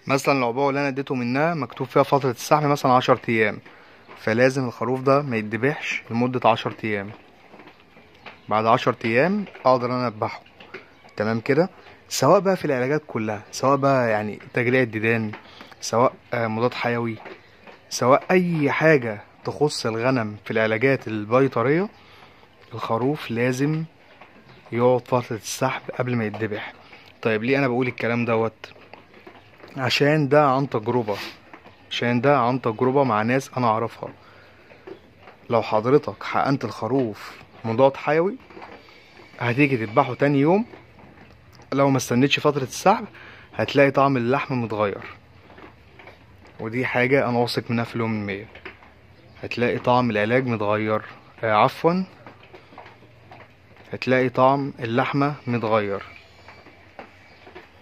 مثلا العبوة اللي انا اديته منها مكتوب فيها فترة السحب مثلا عشر ايام فلازم الخروف ده ما يتذبحش لمدة عشر ايام بعد عشر ايام اقدر انا اذبحه تمام كده سواء بقى في العلاجات كلها سواء بقى يعني تجريع الديدان سواء آه، مضاد حيوي سواء اي حاجة تخص الغنم في العلاجات البيطرية الخروف لازم يقعد فترة السحب قبل ما يتذبح طيب ليه انا بقول الكلام دوت عشان ده عن تجربة عشان ده عن تجربة مع ناس انا اعرفها لو حضرتك حقنت الخروف مضاد حيوي هتيجي تذبحه تاني يوم لو ما استنيتش فترة السحب هتلاقي طعم اللحم متغير ودي حاجة انا واثق منها في اليوم المية هتلاقي طعم العلاج متغير آه عفوا هتلاقي طعم اللحمة متغير